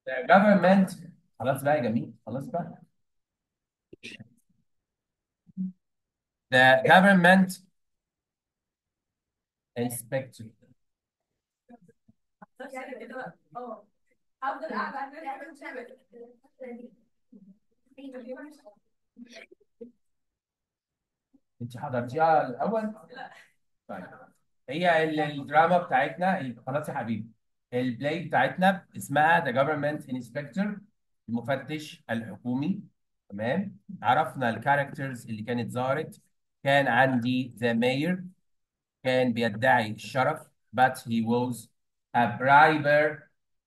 The government خلاص بقى يا جميل خلاص بقى The government inspector اه هفضل قاعده انت حضرتيها الاول طيب هي ال- الدراما بتاعتنا ال- خلاص يا حبيبي البلاي بتاعتنا اسمها The Government Inspector المفتش الحكومي تمام عرفنا الكاركترز اللي كانت ظهرت كان عندي The Mayor كان بيدعي الشرف but he was a briber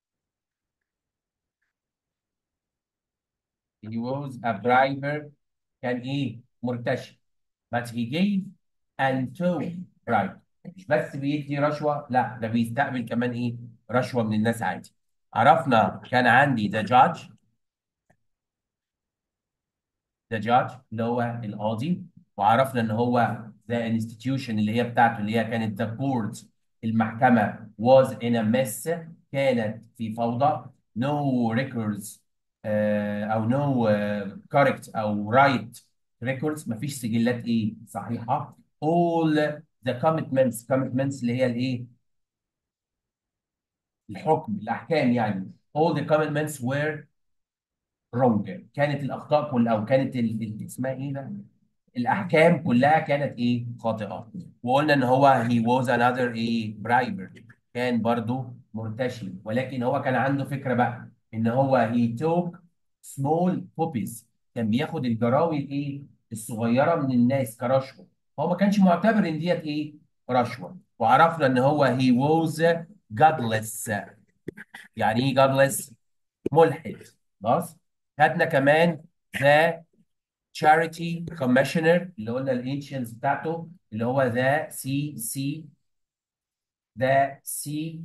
he was a briber كان ايه مرتشي but he gave and took bribe مش بس بيدي رشوة لا ده بيستقبل كمان ايه رشوة من الناس عادي عرفنا كان عندي the judge the judge اللي هو القاضي وعرفنا ان هو the institution اللي هي بتاعته اللي هي كانت the court المحكمة was in a mess كانت في فوضى no records آه، او no آه، correct او right records مفيش سجلات ايه صحيحة all the commitments commitments اللي هي الايه الحكم الاحكام يعني all the commitments were wrong كانت الاخطاء كلها او كانت ال- ال- اسمها ايه ده الاحكام كلها كانت ايه خاطئه وقلنا ان هو he was another ايه briber كان برضو مرتشي ولكن هو كان عنده فكره بقى ان هو he took small puppies كان بياخد الجراوي الايه الصغيره من الناس كرشوه هو ما كانش معتبر ان ديت ايه رشوه وعرفنا ان هو he was godless يعني ايه godless ملحد خلاص خدنا كمان ذا تشاريتي كوميشنر اللي قلنا الانشنز بتاعته اللي هو ذا سي سي ذا سي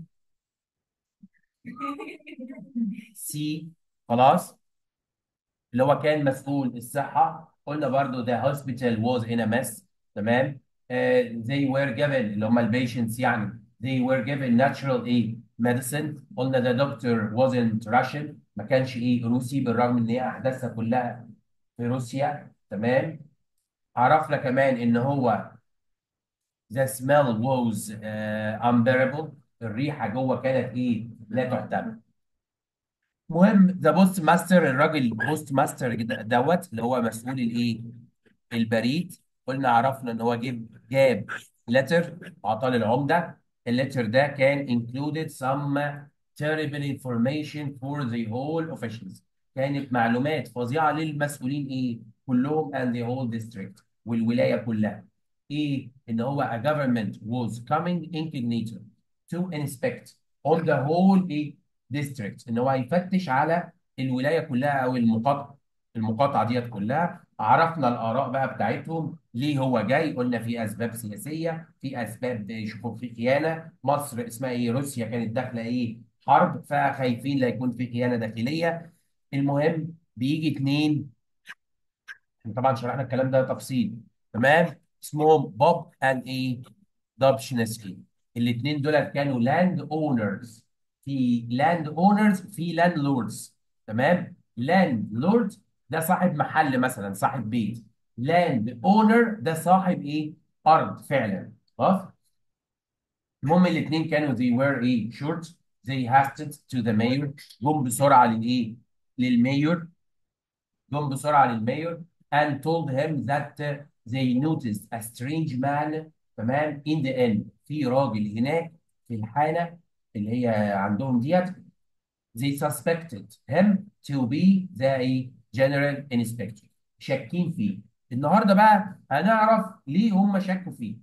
سي خلاص اللي هو كان مسؤول الصحه قلنا برضو the hospital was in a mess تمام آه they were given اللي هم البيشنتس يعني they were given natural ايه medicine قلنا the doctor wasn't Russian ما كانش ايه روسي بالرغم ان هي احداثها كلها في روسيا تمام عرفنا كمان ان هو the smell was uh, unbearable الريحه جوه كانت ايه لا تحتمل المهم ذا بوست ماستر الراجل بوست ماستر دوت اللي هو مسؤول الايه البريد قلنا عرفنا ان هو جاب جاب لتر اعطاه للعمده اللتر ده كان included some terrible information for the whole officials كانت معلومات فظيعه للمسؤولين ايه كلهم and the whole district والولايه كلها ايه ان هو a government was coming incognito to inspect on the whole ايه district ان هو يفتش على الولايه كلها او المقاطعه المقاطعه ديت كلها عرفنا الاراء بقى بتاعتهم ليه هو جاي قلنا في اسباب سياسيه في اسباب يشوفوا في خيانه مصر اسمها ايه روسيا كانت داخله ايه حرب فخايفين لا يكون في خيانه داخليه المهم بيجي اتنين طبعا شرحنا الكلام ده تفصيل تمام اسمهم بوب اند ايه دابشنسكي الاثنين دول كانوا لاند اونرز في لاند اونرز في لاند لوردز تمام لاند لورد ده صاحب محل مثلا صاحب بيت لاند اونر ده صاحب ايه ارض فعلا خلاص المهم الاثنين كانوا they were ايه short they hasted to the mayor جم بسرعه للايه للمايور جم بسرعه للمايور and told him that they noticed a strange man تمام in the inn في راجل هناك في الحانه اللي هي عندهم ديت they suspected him to be the general inspector شاكين فيه النهارده بقى هنعرف ليه هم شكوا فيه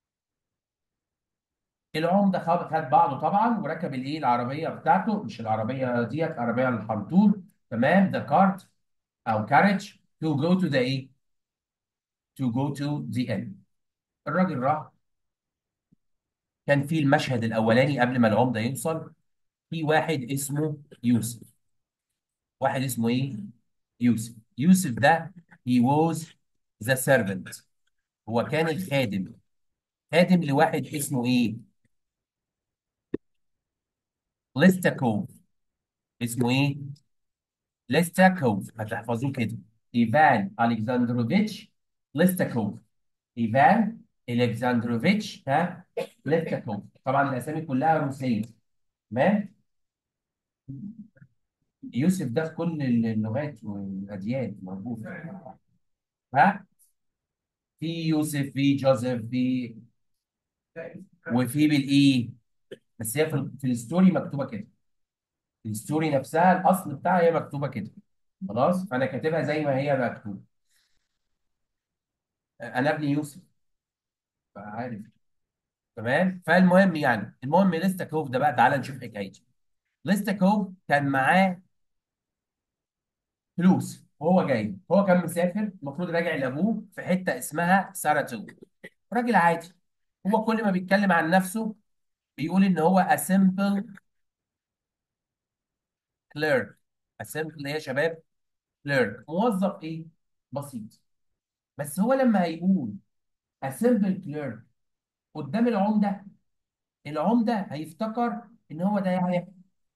العمده خد خد بعضه طبعا وركب الايه العربيه بتاعته مش العربيه ديت العربيه الحنطور تمام ذا كارت او كاريج to go to the ايه to go to the end الراجل راح كان في المشهد الاولاني قبل ما العمده يوصل في واحد اسمه يوسف واحد اسمه ايه يوسف يوسف ده he was the servant هو كان الخادم خادم لواحد اسمه ايه ليستاكوف اسمه ايه؟ ليستاكوف هتحفظوه كده ايفان الكسندروفيتش ليستاكوف ايفان الكسندروفيتش ها ليستاكوف طبعا الاسامي كلها روسيه تمام يوسف ده في كل اللغات والاديان موجود ها في يوسف في جوزيف في وفي بالاي بس هي في, في الستوري مكتوبه كده الستوري نفسها الاصل بتاعها هي مكتوبه كده خلاص فانا كاتبها زي ما هي مكتوبه انا ابني يوسف فعارف تمام فالمهم يعني المهم ليستاكوف ده بقى تعالى نشوف حكايته ليستاكوف كان معاه فلوس وهو جاي هو كان مسافر المفروض راجع لابوه في حته اسمها ساراتوغ راجل عادي هو كل ما بيتكلم عن نفسه بيقول ان هو a simple clerk a simple ايه يا شباب clerk موظف ايه بسيط بس هو لما هيقول a simple clerk قدام العمده العمده هيفتكر ان هو ده يعني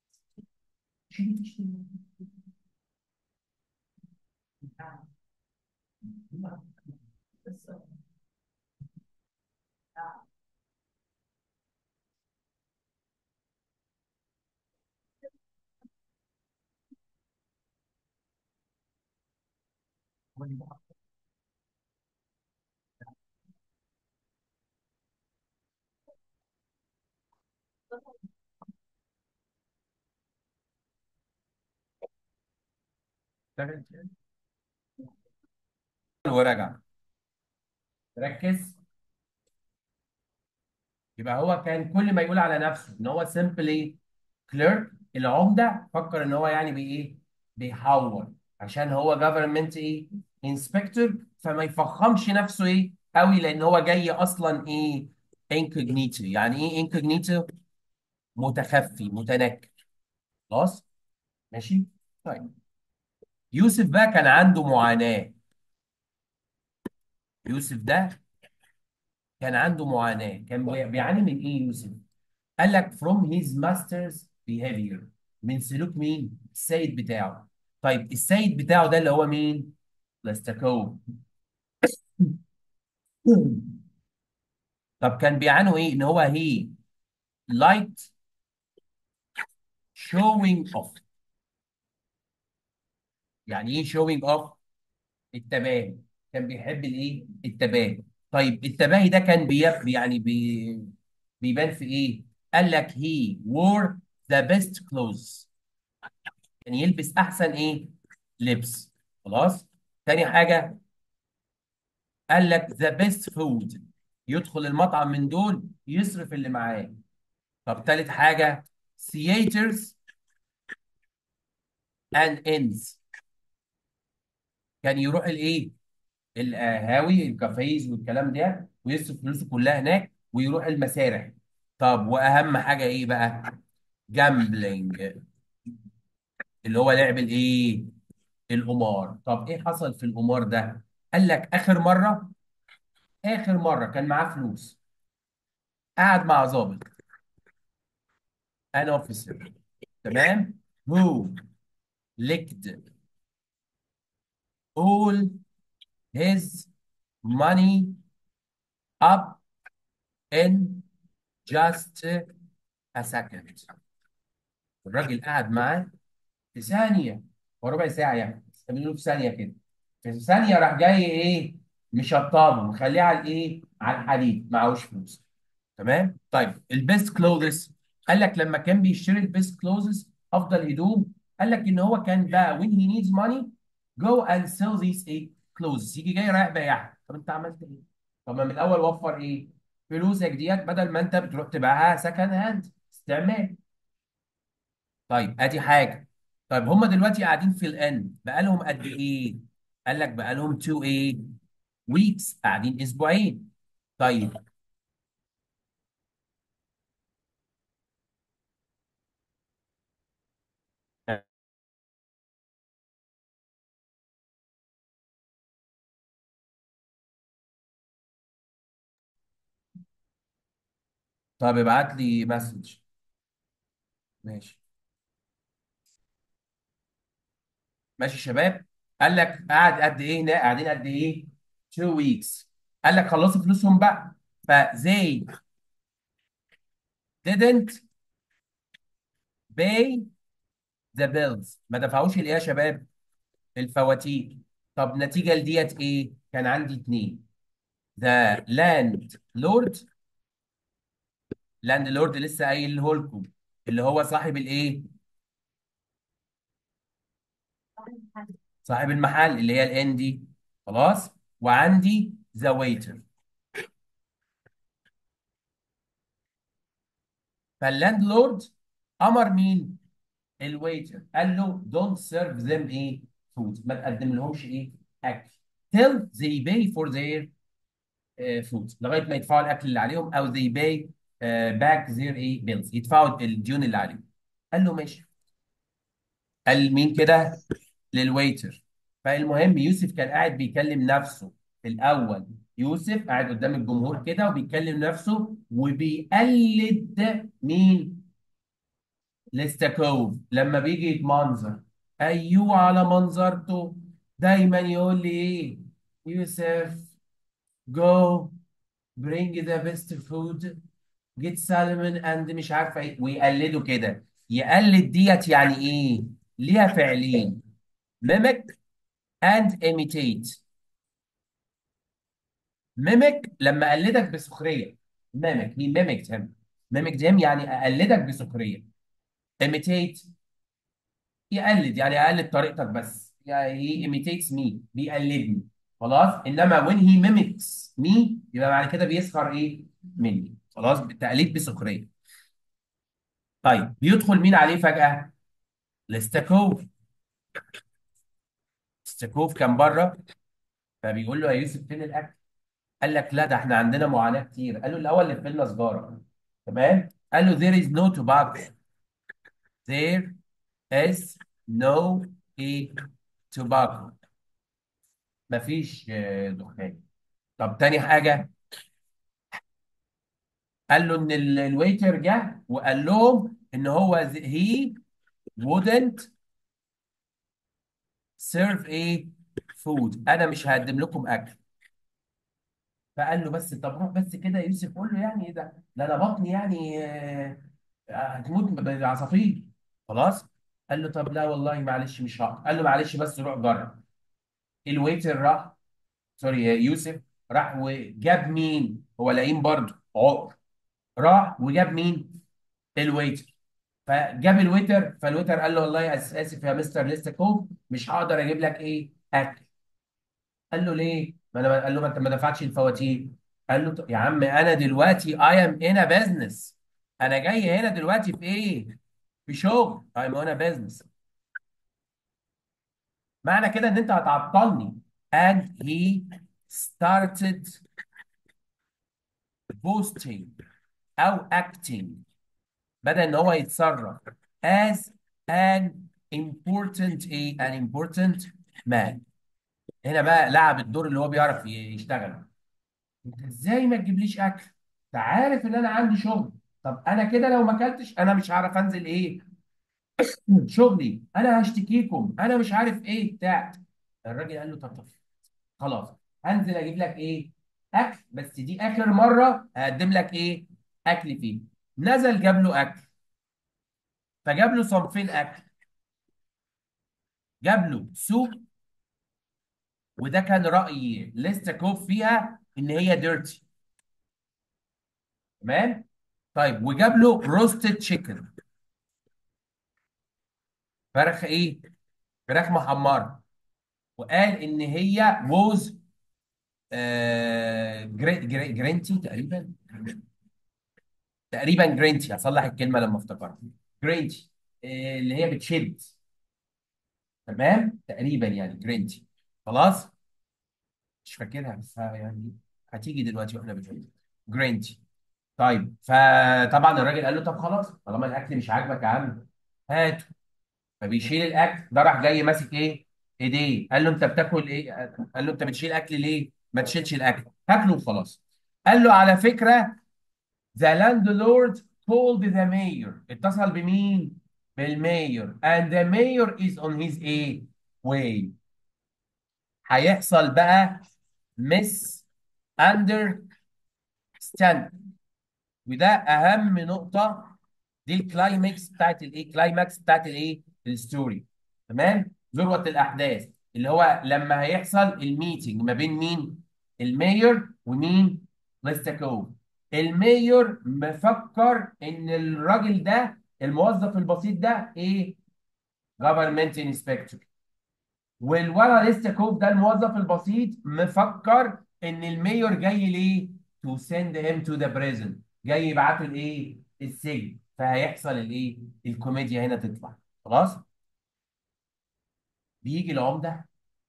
ورجع ركز يبقى هو كان كل ما يقول على نفسه ان هو سيمبلي كليرك العمده فكر ان هو يعني بايه بيحور عشان هو جفرمنت ايه انسبكتور فما يفخمش نفسه ايه قوي لان هو جاي اصلا ايه انكوجنيتو يعني ايه انكوجنيتو متخفي متنكر خلاص ماشي طيب يوسف بقى كان عنده معاناه يوسف ده كان عنده معاناه كان بي- بيعاني من ايه يوسف قال لك from his master's behavior من سلوك مين؟ السيد بتاعه طيب السيد بتاعه ده اللي هو مين؟ لاستاكو طب كان بيعانوا ايه؟ ان هو he liked showing off يعني ايه showing off؟ التباهي كان بيحب الايه؟ التباهي طيب التباهي ده كان بيب يعني بي بيبان في ايه؟ قال لك he wore the best clothes يعني يلبس احسن ايه؟ لبس خلاص؟ تاني حاجه قال لك ذا بيست فود يدخل المطعم من دول يصرف اللي معاه طب تالت حاجة theaters and inns كان يروح الايه القهاوي الكافيز والكلام ده ويصرف فلوسه كلها هناك ويروح المسارح طب واهم حاجة ايه بقى جامبلينج اللي هو لعب الايه القمار طب ايه حصل في القمار ده قال لك اخر مرة اخر مرة كان معاه فلوس قعد مع ظابط ان اوفيسر تمام who licked all his money up in just a second الراجل قعد معاه في ثانية وربع ساعة يعني بيقولوا في ثانية كده في ثانية راح جاي ايه مشطبه مخليه على الايه على الحديد معهوش فلوس تمام طيب البيست كلوزز قال لك لما كان بيشتري البيست كلوزز افضل هدوم قال لك ان هو كان بقى when he needs money go and sell these ايه clothes يجي جاي رايح بايعها طب انت عملت ايه طب ما من الاول وفر ايه فلوسك ديت بدل ما انت بتروح تبيعها سكند هاند استعمال طيب ادي حاجه طيب هم دلوقتي قاعدين في الان بقالهم قد ايه قال لك بقالهم 2 ايه ويكس قاعدين اسبوعين طيب طب ابعت لي مسج ماشي ماشي يا شباب قال لك قعد قد ايه هنا قاعدين قد ايه 2 weeks قال لك خلصوا فلوسهم بقى ف they didn't pay the bills ما دفعوش الايه يا شباب الفواتير طب نتيجة لديت ايه كان عندي اتنين the landlord landlord لسه قايله لكم اللي هو صاحب الايه صاحب المحل اللي هي الان دي خلاص وعندي ذا ويتر فاللاندلورد امر مين الويتر قال له دونت سيرف ذيم ايه فود ما تقدم لهمش ايه اكل till they pay for their uh, food لغايه ما يدفعوا الاكل اللي عليهم او they pay uh, back their ايه bills يدفعوا الديون اللي عليهم قال له ماشي قال مين كده للويتر فالمهم يوسف كان قاعد بيكلم نفسه في الاول يوسف قاعد قدام الجمهور كده وبيكلم نفسه وبيقلد مين ليستاكوف لما بيجي يتمنظر ايوه على منظرته دايما يقول لي ايه يوسف go bring the best food get salmon and مش عارفه ايه ويقلده كده يقلد ديت يعني ايه ليها فعلين mimic and imitate mimic لما اقلدك بسخريه mimic he mimicked him mimicked him يعني اقلدك بسخريه imitate يقلد يعني اقلد طريقتك بس يعني he imitates me بيقلدني خلاص انما when he mimics me يبقى بعد كده بيسخر ايه مني خلاص بالتقليد بسخريه طيب بيدخل مين عليه فجأة الاستاكوف استاكوف كان بره فبيقول له يا يوسف فين الاكل قال لك لا ده احنا عندنا معاناة كتير قال له الاول لف لنا سجارة تمام قال له there is no tobacco there is no ايه tobacco مفيش آه، دخان طب تاني حاجة قال له ان ال- الويتر جه وقال لهم ان هو ز- he wouldn't serve ايه food انا مش هقدم لكم اكل فقال له بس طب روح بس كده يا يوسف قول له يعني ايه ده ده انا بطني يعني آه، آه، هتموت بالعصافير خلاص قال له طب لا والله معلش مش هقدر قال له معلش بس روح جرب الويتر راح سوري يا يوسف راح وجاب مين هو لئيم برضه عقر راح وجاب مين الويتر فجاب الويتر فالويتر قال له والله آس- اسف يا مستر ليستكوف مش هقدر اجيب لك ايه اكل قال له ليه ما انا قال له ما انت ما دفعتش الفواتير قال له "طب يا عم انا دلوقتي اي ام ان بزنس انا جاي هنا دلوقتي في ايه في شغل اي ام انا بزنس معنى كده ان انت هتعطلني and he started boasting او acting بدأ ان هو يتصرف as an important ايه an important man هنا بقى لعب الدور اللي هو بيعرف يشتغل انت ازاي ما تجيبليش اكل انت عارف ان انا عندي شغل طب انا كده لو ما اكلتش انا مش هعرف انزل ايه شغلي انا هشتكيكم انا مش عارف ايه بتاع الراجل قال له طب طب خلاص هنزل اجيب لك ايه اكل بس دي اخر مره هقدم لك ايه اكل فيه نزل جاب له اكل فجاب له صنفين اكل جاب له سوب وده كان راي ليستاكوف فيها ان هي ديرتي تمام طيب وجاب له روستد تشيكن فرخ ايه فراخ محمره وقال ان هي ووز آه جري جري جرينتي تقريبا تقريبا جرينتي هصلح الكلمه لما افتكرت جرينتي آه اللي هي بتشد تمام تقريبا يعني جرينتي خلاص مش فاكرها بس ها- يعني هتيجي دلوقتي واحنا بنقول جرينتي طيب فطبعا الراجل قال له طب خلاص طالما الاكل مش عاجبك يا عم هاته فبيشيل الاكل ده راح جاي ماسك ايه ايديه قال له انت بتاكل ايه قال له انت بتشيل اكل ليه ما تشيلش الاكل هاكله وخلاص قال له على فكره the landlord called the mayor اتصل بمين بالمايور and the mayor is on his ايه واي هيحصل بقى مس اندر ستاند وده اهم نقطه دي الكلايمكس بتاعت الايه كلايمكس بتاعت الايه الستوري تمام ذروه الاحداث اللي هو لما هيحصل الميتنج ما بين مين الميور ومين ليستاكوف الميور مفكر ان الراجل ده الموظف البسيط ده ايه جفرمنت انسبكتور والورا ليستاكوف ده الموظف البسيط مفكر ان الميور جاي ليه to send him to the prison جاي يبعته لايه السجن فهيحصل الايه الكوميديا هنا تطلع خلاص بيجي العمده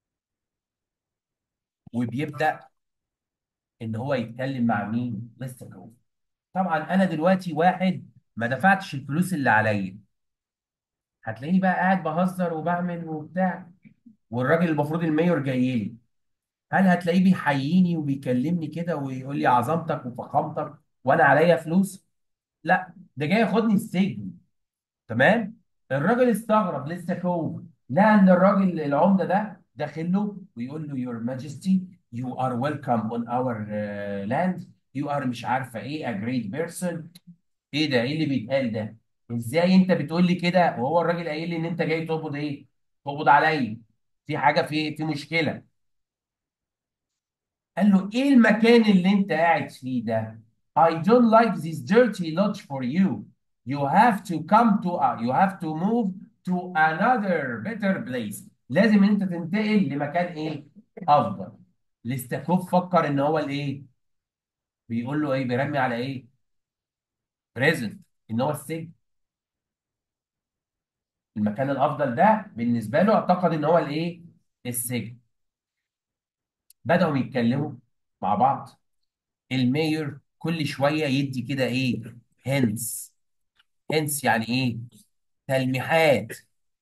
وبيبدا ان هو يتكلم مع مين ليستاكوف طبعا انا دلوقتي واحد ما دفعتش الفلوس اللي عليا هتلاقيني بقى قاعد بهزر وبعمل وبتاع والراجل المفروض الميور جاي لي هل هتلاقيه بيحييني وبيكلمني كده ويقول لي عظمتك وفخامتك وانا عليا فلوس لا ده جاي ياخدني السجن تمام الراجل استغرب لسه كوب لقى ان الراجل العمده ده داخل له ويقول له your majesty you are welcome on our uh, land you are مش عارفه ايه a great person ايه ده ايه اللي بيتقال ده ازاي انت بتقول لي كده وهو الراجل قايل لي ان انت جاي تقبض ايه تقبض عليا في حاجه في في مشكله قال له ايه المكان اللي انت قاعد فيه ده I don't like this dirty lodge for you you have to come to uh, you have to move to another better place لازم انت تنتقل لمكان ايه افضل الاستاكوف فكر ان هو الايه بيقول له ايه بيرمي على ايه بريزنت ان هو السجن المكان الافضل ده بالنسبه له اعتقد ان هو الايه السجن بداوا يتكلموا مع بعض الميور كل شويه يدي كده ايه هنس هنس يعني ايه تلميحات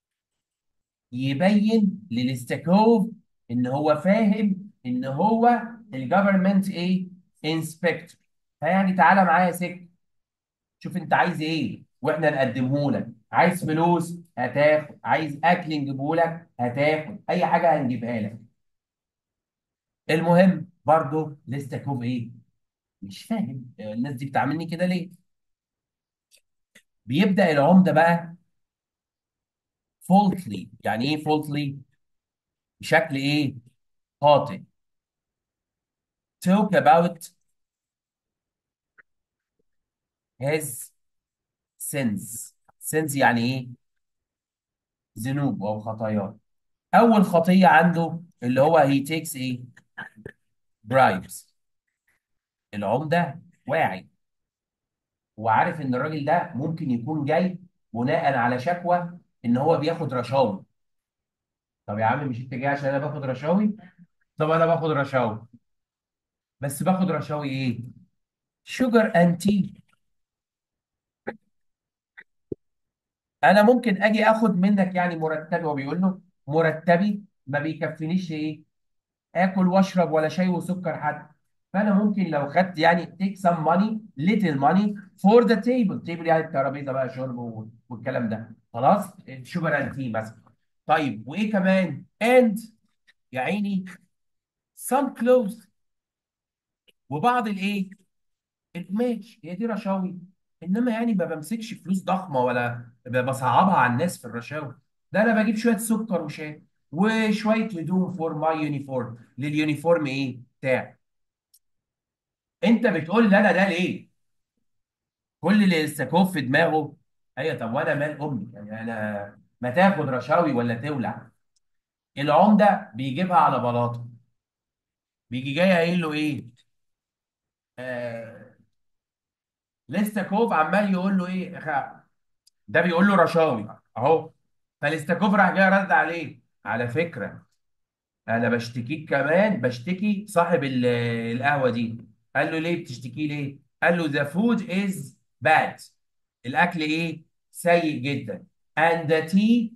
يبين للاستاكوف ان هو فاهم ان هو الجفرمنت ايه انسبكتور فيعني تعالى معايا سك شوف انت عايز ايه واحنا نقدمه لك عايز فلوس هتاخد عايز اكل نجيبه لك هتاخد اي حاجه هنجيبها لك المهم برضه الاستاكوف ايه مش فاهم الناس دي بتعاملني كده ليه بيبدأ العمدة بقى فولتلي يعني ايه فولتلي بشكل ايه خاطئ talk about his sins sins يعني ايه ذنوب او خطاياه اول خطية عنده اللي هو he takes ايه bribes العمدة واعي وعارف ان الراجل ده ممكن يكون جاي بناء على شكوى ان هو بياخد رشاوي طب يا عم مش انت جاي عشان انا باخد رشاوي طب انا باخد رشاوي بس باخد رشاوي ايه شوجر اند تي انا ممكن اجي اخد منك يعني مرتبي وبيقول له مرتبي ما بيكفينيش ايه اكل واشرب ولا شاي وسكر حتى فانا ممكن لو خدت يعني take some money little money for the table table يعني الترابيزه بقى شرب و- والكلام ده خلاص شوجر اند تي مثلا طيب وايه كمان and يا عيني some clothes وبعض الايه القماش هي دي رشاوي انما يعني ما بمسكش فلوس ضخمه ولا ب- بصعبها على الناس في الرشاوي ده انا بجيب شويه سكر وشاي وشويه هدوم فور ماي يونيفورم لليونيفورم ايه بتاعي انت بتقول لي انا ده ليه كل اللي استكوف في دماغه ايوه طب وانا مال امي يعني انا ما تاخد رشاوي ولا تولع العمده بيجيبها على بلاطه بيجي جاي قايل له ايه آه لسه عمال يقول له ايه خ- ده بيقول له رشاوي اهو فالاستاكوف راح جاي رد عليه على فكره انا بشتكيك كمان بشتكي صاحب ال- القهوه دي قال له ليه بتشتكي ليه قال له the food is bad الاكل ايه سيء جدا and the tea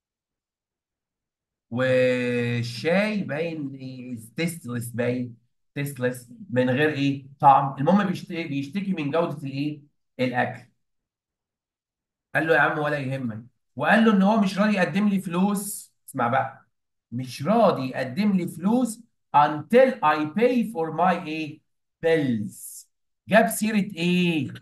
والشاي باين تيستلس باين تيستلس من غير ايه طعم المهم بيشتكي بيشتكي من جوده الايه الاكل قال له يا عم ولا يهمك وقال له ان هو مش راضي يقدم لي فلوس اسمع بقى مش راضي يقدم لي فلوس until I pay for my ايه bills جاب سيرة ايه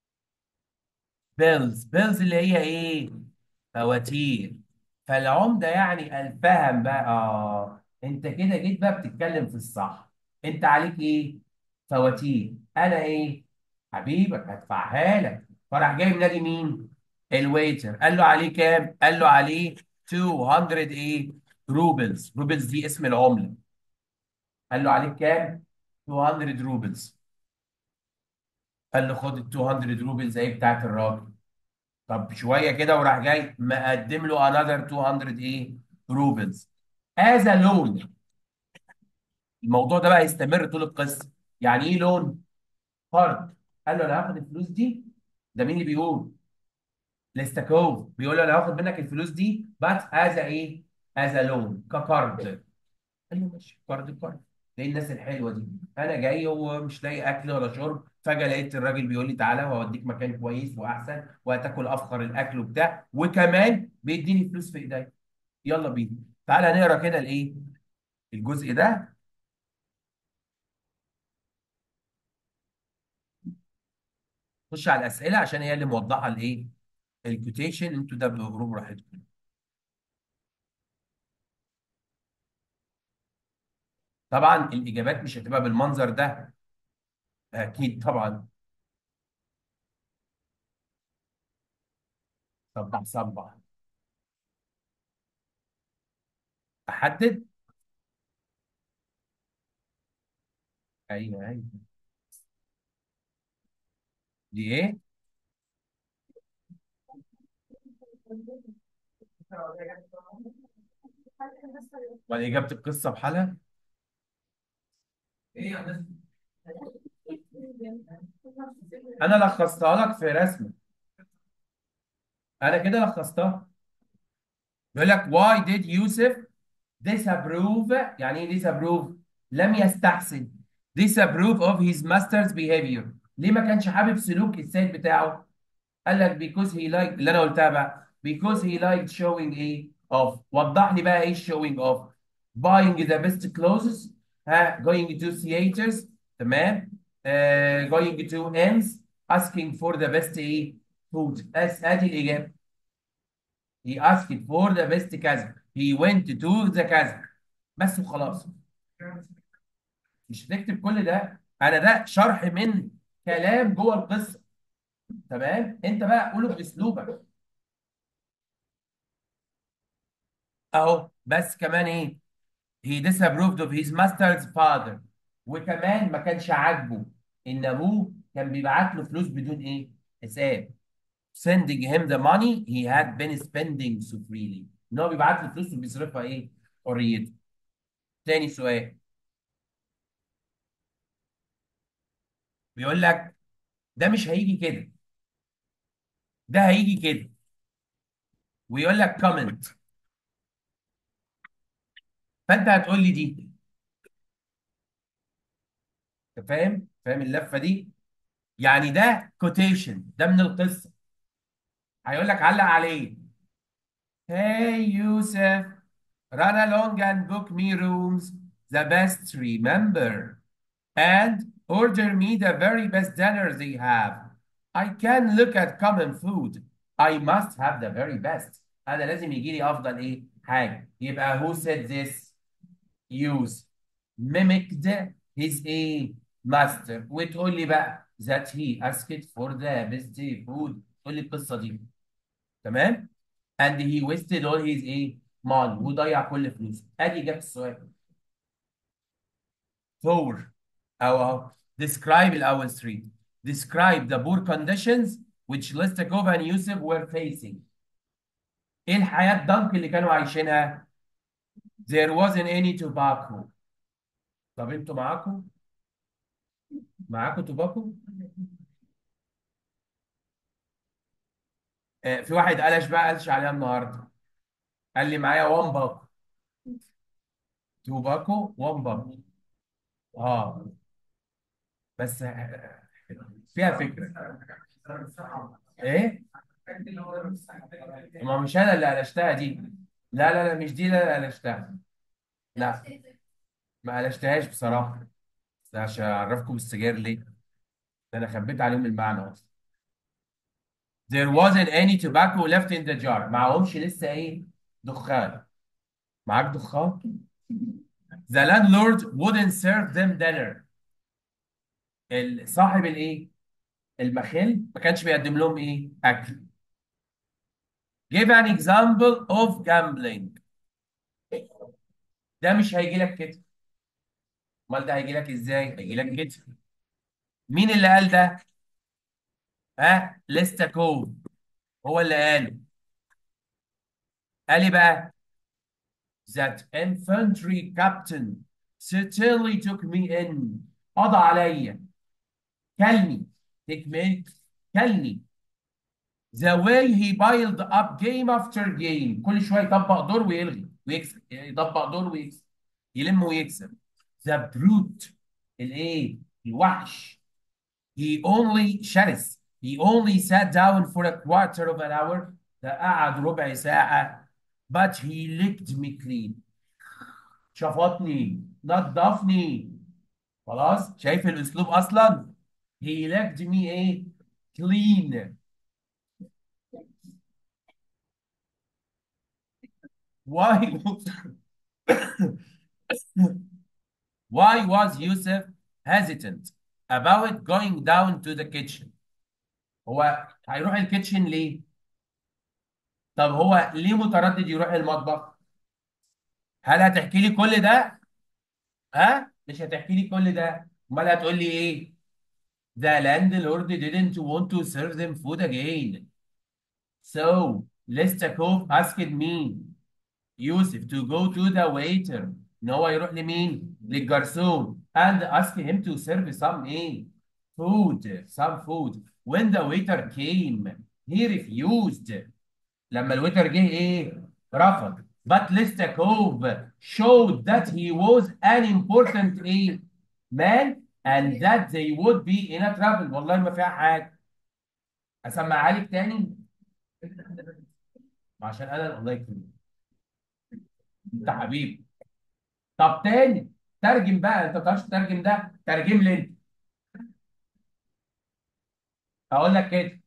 bills bills اللي هي ايه فواتير فالعمدة يعني الفهم بقى اه انت كده جيت بقى بتتكلم في الصح انت عليك ايه فواتير انا ايه حبيبك هدفعها لك فراح جاي منادي مين الويتر قال له عليه كام قال له عليه 200 ايه روبلز روبلز دي اسم العملة قال له عليك كام 200 روبلز قال له خد ال 200 روبلز ايه بتاعت الراجل طب شويه كده وراح جاي مقدم له another 200 ايه روبلز از لون الموضوع ده بقى يستمر طول القصه يعني ايه لون قرض قال له انا هاخد الفلوس دي ده مين اللي بيقول ليستاكوف بيقول له انا هاخد منك الفلوس دي بس از ايه از لون كقرض قال له ماشي قرض قرض ايه الناس الحلوه دي انا جاي ومش لاقي اكل ولا شرب فجاه لقيت الراجل بيقول لي تعالى وهوديك مكان كويس واحسن وهتاكل افخر الاكل وبتاع وكمان بيديني فلوس في ايديا يلا بينا تعالى نقرا كده الايه الجزء ده خش على الاسئله عشان هي اللي موضحه الايه الكوتيشن انتوا ده بغروب راحتكم طبعا الاجابات مش هتبقى بالمنظر ده اكيد طبعا صبح صبح احدد ايوه ايوه دي ايه ولا اجابه القصه بحالها انا لخصتها لك في رسمه انا كده لخصتها بيقول لك why did يوسف disapprove يعني ايه disapprove لم يستحسن disapprove of his master's behavior ليه ما كانش حابب سلوك السيد بتاعه قال لك because he liked اللي انا قلتها بقى because he liked showing ايه off وضح لي بقى ايه showing off buying the best clothes ها going to theaters تمام آه going to ends asking for the best ايه food أس ادي الاجابه he asked for the best كذا he went to the كذا بس وخلاص مش هتكتب كل ده انا ده شرح من كلام جوه القصه تمام انت بقى قوله باسلوبك اهو بس كمان ايه he disapproved of his master's father وكمان ما كانش عاجبه ان ابوه كان بيبعت له فلوس بدون ايه حساب sending him the money he had been spending so freely ان هو بيبعت له فلوس وبيصرفها ايه حريته تاني سؤال بيقول لك ده مش هيجي كده ده هيجي كده ويقول لك comment فانت هتقول لي دي انت فاهم فاهم اللفه دي يعني ده كوتيشن ده من القصه هيقول لك علق عليه Hey يوسف run along and book me rooms the best remember and order me the very best dinner they have I can look at common food I must have the very best انا لازم يجي لي افضل ايه حاجه يبقى who said this use mimicked his a master وتقول لي بقى that he asked for the best food تقول لي القصه دي تمام and he wasted all his ايه money وضيع كل فلوسه ادي اجابه السؤال فور او اهو describe الاول 3 describe the poor conditions which Listakov and Yusuf were facing ايه الحياه الضنك اللي كانوا عايشينها there wasn't any tobacco طب انتوا معاكم معاكم توباكو آه في واحد قلش بقى قلش عليها النهارده قال لي معايا وان باكو توباكو وان باكو اه بس آه، فيها فكره ايه ما مش انا اللي قلشتها دي لا لا لا مش دي اللي انا قلشتها لا ما قلشتهاش بصراحة بس عشان أعرفكم السجاير ليه ده أنا خبيت عليهم المعنى أصلا There wasn't any tobacco left in the jar معهمش لسه إيه دخان معاك دخان The landlord wouldn't serve them dinner ال- صاحب الإيه المخل ما كانش بيقدم لهم إيه أكل Give an example of gambling ده مش هيجي لك كده امال ده هيجي لك ازاي هيجي لك كده مين اللي قال ده ها ليستاكوف هو اللي قاله قال ايه بقى that infantry captain certainly took me in قضى عليا كلني take me كلني the way he piled up game after game كل شويه يطبق دور ويلغي ويكسب يطبق دور ويكسب يلم ويكسب the brute الايه الوحش he only شرس he only sat down for a quarter of an hour ده قعد ربع ساعة but he licked me clean شفطني نظفني خلاص شايف الأسلوب أصلا he licked me ايه clean why why was Yusuf hesitant about going down to the kitchen هو هيروح الكيتشن ليه طب هو ليه متردد يروح المطبخ هل هتحكي لي كل ده ها مش هتحكي لي كل ده امال هتقول لي ايه the landlord didn't want to serve them food again so Lestakov asked me يوسف to go to the waiter ان هو يروح لمين للجرسون and ask him to serve some ايه food some food when the waiter came he refused لما الويتر جه ايه رفض but Lestakov showed that he was an important ايه man and that they would be in a trouble والله ما فيها حاجه اسمعها لك تاني عشان انا الله يكرمك انت حبيبي طب تاني ترجم بقى انت ما بتعرفش تترجم ده ترجم لي انت هقول لك كده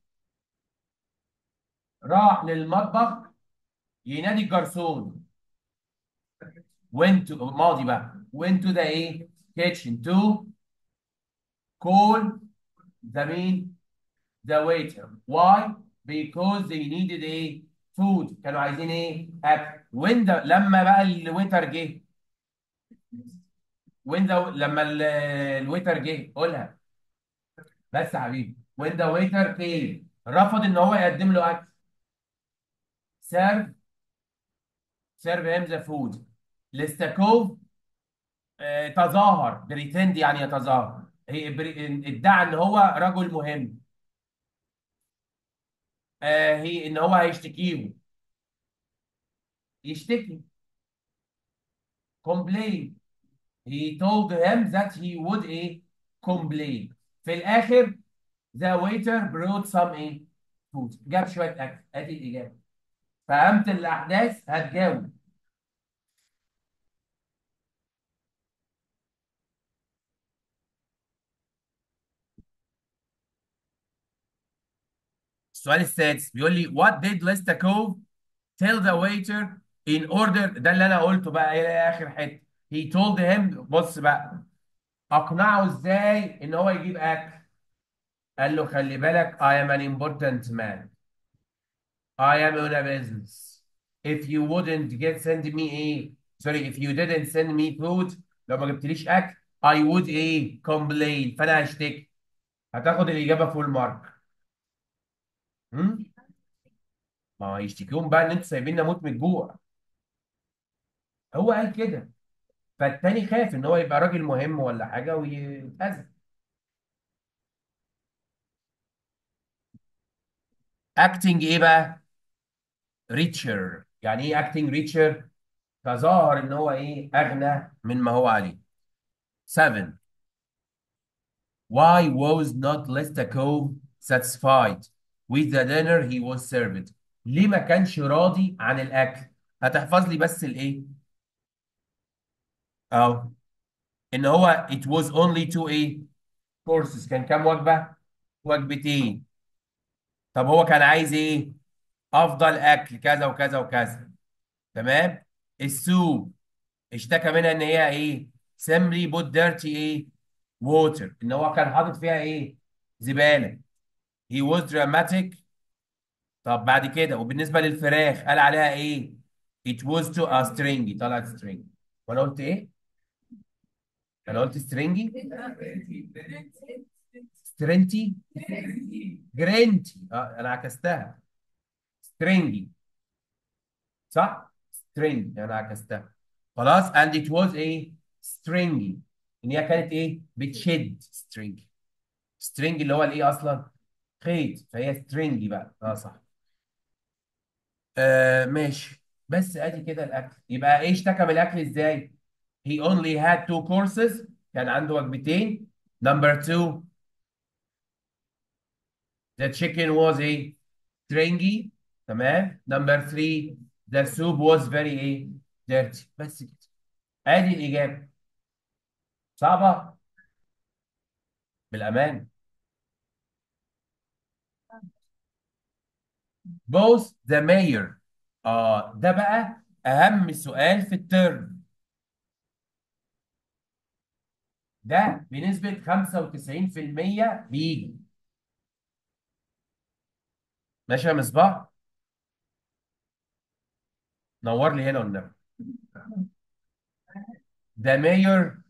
راح للمطبخ ينادي الجرسون went to ماضي بقى went to the ايه kitchen to call the مين the waiter why because they needed ايه food كانوا عايزين ايه اكل when the لما بقى الويتر جه when the لما ال- الويتر جه قولها بس يا حبيبي when the waiter came رفض ان هو يقدم له اكل serve serve him the food ليستاكوف آه، تظاهر بريتند يعني يتظاهر هي بري- ادعى ان هو رجل مهم آه، هي ان هو هيشتكيه يشتكي complain he told him that he would ايه complain في الاخر the waiter brought some ايه food جاب شويه اكل ادي الاجابه فهمت الاحداث هتجاوب السؤال السادس بيقول لي what did Lestakov tell the waiter in order ده اللي انا قلته بقى الى اخر حته he told him بص بقى اقنعه ازاي ان هو يجيب اكل قال له خلي بالك I am an important man I am on a business if you wouldn't get send me ايه sorry if you didn't send me food لو ما جبتليش اكل I would ايه complain فانا هشتكي هتاخد الاجابه فول مارك هم؟ ما هو هيشتكيهم بقى ان انتوا سايبين نموت من الجوع هو قال كده فالتاني خاف ان هو يبقى راجل مهم ولا حاجه ويتأذى acting ايه بقى richer يعني ايه acting richer تظاهر ان هو ايه اغنى من ما هو عليه 7 why was not Lestakov satisfied with the dinner he was served ليه ما كانش راضي عن الاكل هتحفظ لي بس الايه اهو ان هو it was only two ايه courses كان كام وجبة وجبتين طب هو كان عايز ايه افضل اكل كذا وكذا وكذا تمام السوب اشتكى منها ان هي ايه سمري بوت ديرتي ايه ووتر ان هو كان حاطط فيها ايه زبالة he was dramatic طب بعد كده وبالنسبة للفراخ قال عليها ايه it was to a stringy طلعت stringy وانا قلت ايه انا قلت stringy سترينتي جرينتي اه انا عكستها stringy صح string انا عكستها خلاص and it was ايه stringy ان هي كانت ايه بتشد stringy string اللي هو الايه اصلا خيط فهي stringy بقى اه صح آه ماشي بس ادي كده الاكل يبقى ايه اشتكى من الاكل ازاي he only had two courses كان عنده وجبتين number two the chicken was a stringy تمام number three the soup was very ايه dirty بس كده ادي الاجابه صعبه بالامان both the mayor اه ده بقى اهم سؤال في الترم ده بنسبة 95% بيجي ماشي يا مصباح نور لي هنا والنبي the mayor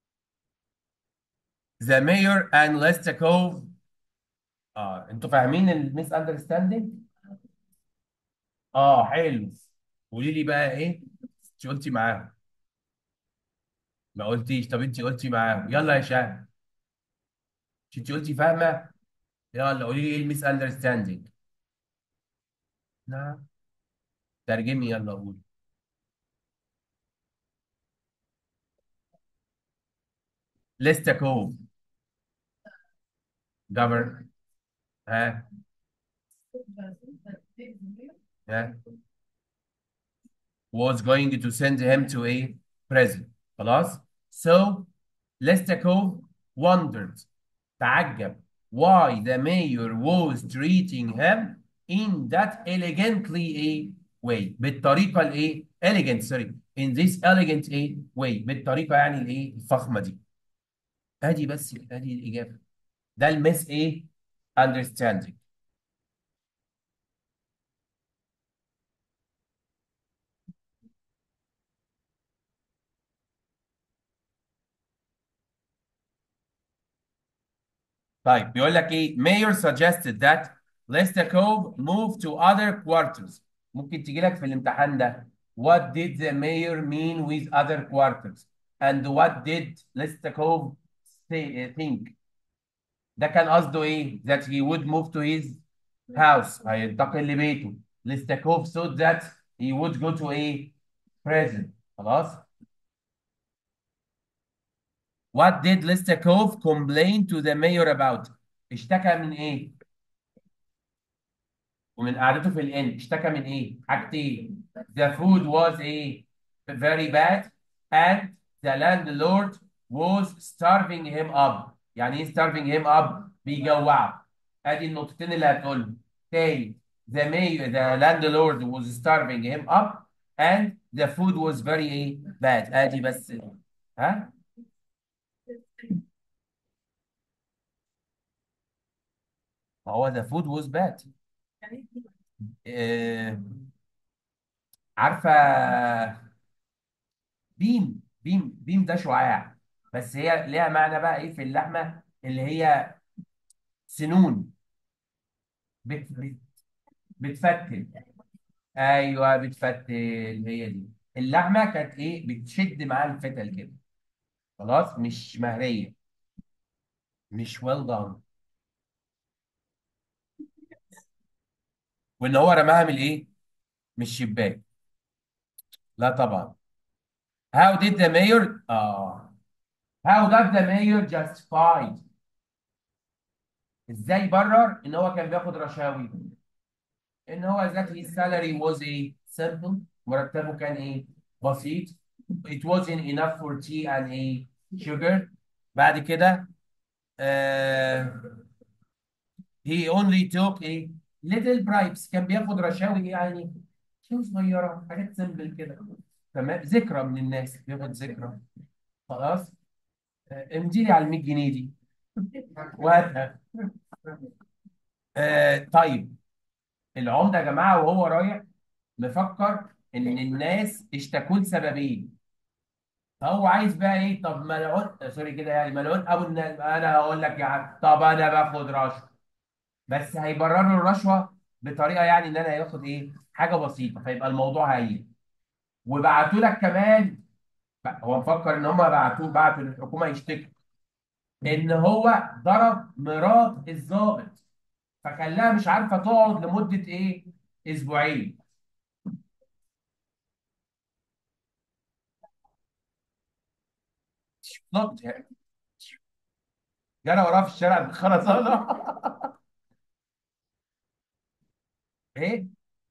the mayor and Lestakov اه انتوا فاهمين الميس اندرستاندينج اه حلو قولي لي بقى ايه انت قلتي معاهم ما قلتيش طب انت قلتي معاهم يلا يا شهد مش انت قلتي فاهمه يلا قولي لي ايه الميس اندرستاندينج نعم ترجمي يلا قولي Lestakov govern ها ها was going to send him to a prison خلاص so Lestakov wondered تعجب why the mayor was treating him in that elegantly a way بالطريقة الايه elegant sorry in this elegant a way بالطريقة يعني الايه الفخمة دي ادي بس ادي الإجابة ده المس ايه understanding طيب بيقول لك ايه mayor suggested that Lestakov move to other quarters ممكن تيجي لك في الامتحان ده what did the mayor mean with other quarters and what did Lestakov say, think ده كان قصده ايه that he would move to his house هينتقل لبيته Lestakov thought that he would go to a prison خلاص What did Lestakov complain to the mayor about? اشتكى من ايه؟ ومن قعدته في الان اشتكى من ايه؟ حاجتين. The food was a very bad and the landlord was starving him up. يعني ايه starving him up؟ بيجوعه. ادي النقطتين اللي هتقولهم. تاني the mayor the landlord was starving him up and the food was very ايه؟ bad. ادي بس ها؟ ما هو the food was bad. آه، عارفه بيم بيم بيم ده شعاع بس هي ليها معنى بقى ايه في اللحمه اللي هي سنون بت بت بتفتل ايوه بتفتل هي دي اللحمه كانت ايه بتشد معاها الفتل كده خلاص مش مهريه مش ويل دان وان هو رماها من الايه من الشباك لا طبعا how did the mayor اه how does the mayor justify ازاي برر ان هو كان بياخد رشاوي ان هو ذات his salary was a simple مرتبه كان ايه بسيط it wasn't enough for tea and a sugar بعد كده آه he only took a little bribes كان بياخد رشاوي يعني شو صغيرة حاجات سمبل كده تمام ذكرى من الناس بياخد ذكرى خلاص آه، امضي لي على ال 100 جنيه دي وهاتها آه طيب العمدة يا جماعة وهو رايح مفكر إن الناس اشتكوا لسببين فهو عايز بقى إيه طب ملعون آه، سوري كده يعني ملعون أبو الناس أنا هقول لك يا عم طب أنا باخد رشوة بس هيبرروا الرشوة بطريقة يعني إن أنا هياخد إيه حاجة بسيطة فيبقى الموضوع هين وبعتوا لك كمان هو مفكر إن هم بعتوه بعتوا للحكومة يشتكوا إن هو ضرب مرات الضابط فخلاها مش عارفة تقعد لمدة إيه أسبوعين نط جرى وراه في الشارع بالخرسانه ايه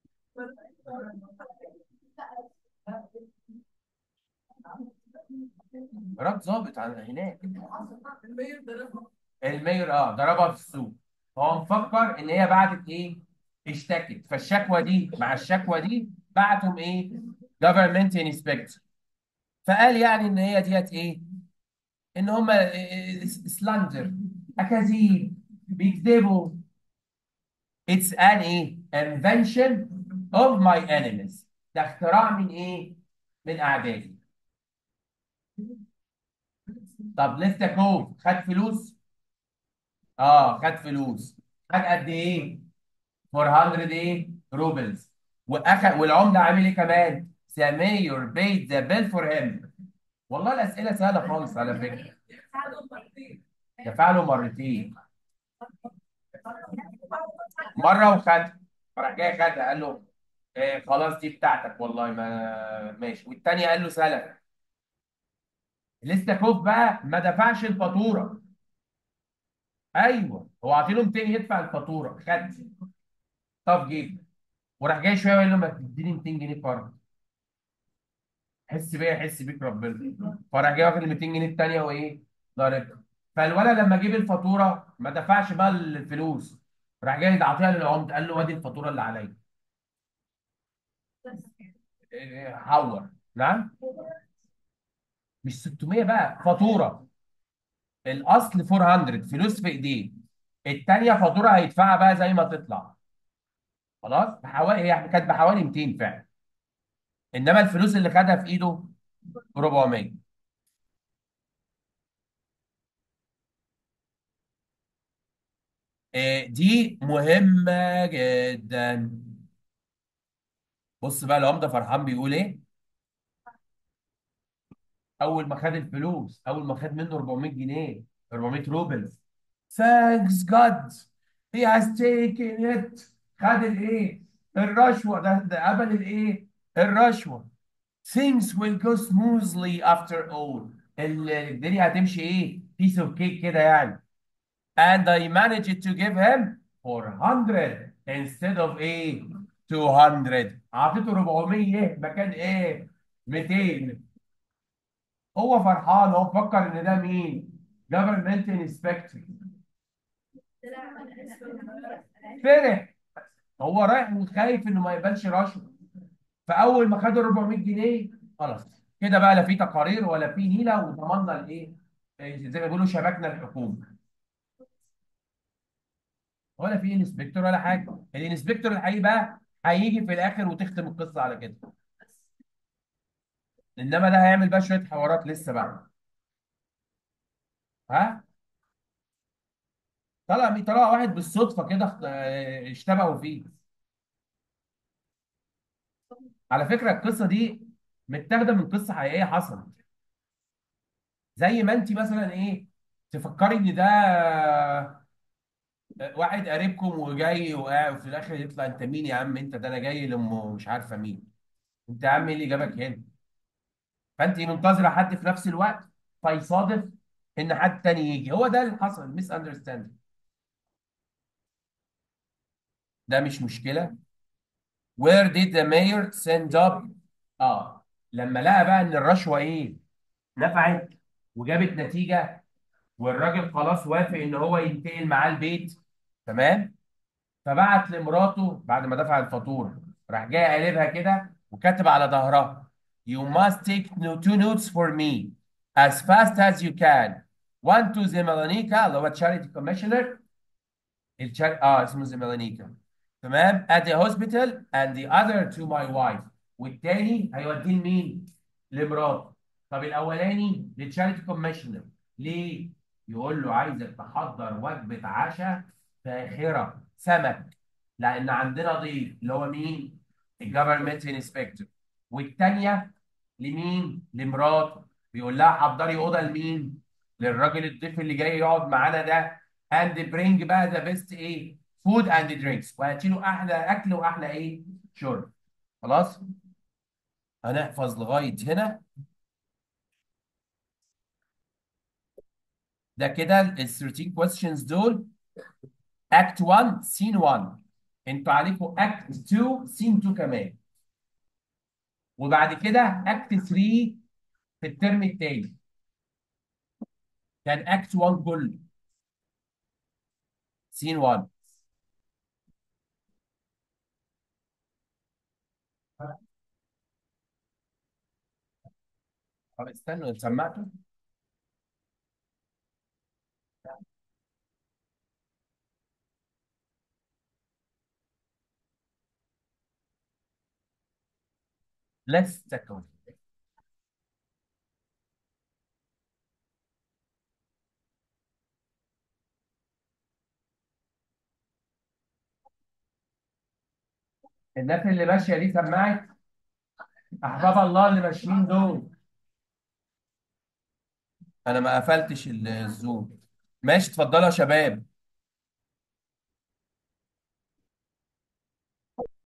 مرات ظابط على هناك المير ضربها المير اه ضربها في السوق هو مفكر ان هي بعتت ايه اشتكت فالشكوى دي مع الشكوى دي بعتهم ايه government inspector فقال يعني ان هي ديت ايه ان هم سلاندر اكاذيب بيكذبوا It's an ايه invention of my enemies ده اختراع من ايه من اعدائي طب لسه كوف خد فلوس اه خد فلوس خد قد ايه 400 ايه روبلز واخد والعمله عامل ايه كمان سمير بيت ذا بيل فور هيم والله الاسئله سهله خالص على فكره ساعدهم مرتين دفع له مرتين مره وخد فراح جاي خدها قال له إيه خلاص دي بتاعتك والله ما ماشي والتاني قال له سلف لسه كوف بقى ما دفعش الفاتوره ايوه هو عاطيله 200 يدفع الفاتوره خد طب جيب وراح جاي شويه وقال له ما تديني 200 جنيه فرض حس بيا حس بيك ربنا فراح جاي واخد ال 200 جنيه الثانيه وايه ضاربها فالولد لما جيب الفاتوره ما دفعش بقى الفلوس راح جاي عاطيها للعمد قال له وادي الفاتوره اللي عليا إيه، حور نعم مش 600 بقى فاتوره الاصل 400 فلوس في ايديه الثانيه فاتوره هيدفعها بقى زي ما تطلع خلاص بحوالي هي كانت بحوالي 200 فعلا انما الفلوس اللي خدها في ايده 400 إيه، دي مهمة جدا بص بقى العمدة فرحان بيقول ايه اول ما خد الفلوس اول ما خد منه 400 جنيه 400 روبل thanks God he has taken it خد الايه الرشوة ده ده قبل الايه الرشوة things will go smoothly after all ال- الدنيا هتمشي ايه piece of cake كده يعني and I managed to give him 400 instead of ايه 200 اعطيته 400 مكان ايه 200 هو فرحان هو مفكر ان ده مين government inspector فرح هو رايح وخايف انه ما يقبلش رشوه فاول ما خد ال 400 جنيه خلاص كده بقى لا في تقارير ولا في نيله وضمننا الايه إيه، زي ما بيقولوا شبكنا الحكومه ولا في انسبكتور ولا حاجه الانسبكتور الحقيقي بقى هيجي في الاخر وتختم القصه على كده انما ده هيعمل بقى شويه حوارات لسه بقى ها طلع طلع واحد بالصدفه كده اخت- اه، اشتبهوا فيه على فكره القصه دي متاخده من قصه حقيقيه حصلت زي ما انت مثلا ايه تفكري ان ده واحد قريبكم وجاي وقاعد وفي الاخر يطلع انت مين يا عم انت ده انا جاي لام مش عارفه مين انت يا عم ايه اللي جابك هنا فانت منتظره حد في نفس الوقت فيصادف ان حد تاني يجي هو ده اللي حصل ميس اندرستاندينج ده مش مشكله where did the mayor send up اه لما لقى بقى ان الرشوه ايه نفعت وجابت نتيجه والراجل خلاص وافق ان هو ينتقل معاه البيت تمام فبعت لمراته بعد ما دفع الفاتوره راح جاي قالبها كده وكاتب على ظهرها You must take no- two notes for me as fast as you can. One to the Melanika اللي هو charity commissioner الشر... اه اسمه زميلانيكا تمام at the hospital and the other to my wife والتاني هيوديه لمين؟ لمراته طب الاولاني للتشاريتي كوميشنر ليه؟ يقول له عايزك تحضر وجبه عشاء فاخره سمك لان عندنا ضيف اللي هو مين؟ الجفرمنت انسبكتور والتانيه لمين؟ لمراته بيقول لها حضري اوضه لمين؟ للراجل الضيف اللي جاي يقعد معانا ده اند برينج بقى ذا بيست ايه فود اند درينكس وهاتي له احلى اكل واحلى ايه شرب خلاص هنحفظ لغايه هنا ده كده ال 13 questions دول اكت 1 سين 1 انتوا عليكم اكت 2 سين 2 كمان وبعد كده اكت 3 في الترم التاني كان اكت 1 كله سين 1 طب استنوا سمعتوا let's take a look. الناس اللي ماشيه دي سمعت احباب الله اللي ماشيين دول انا ما قفلتش ال- الزوم ماشي اتفضلوا يا شباب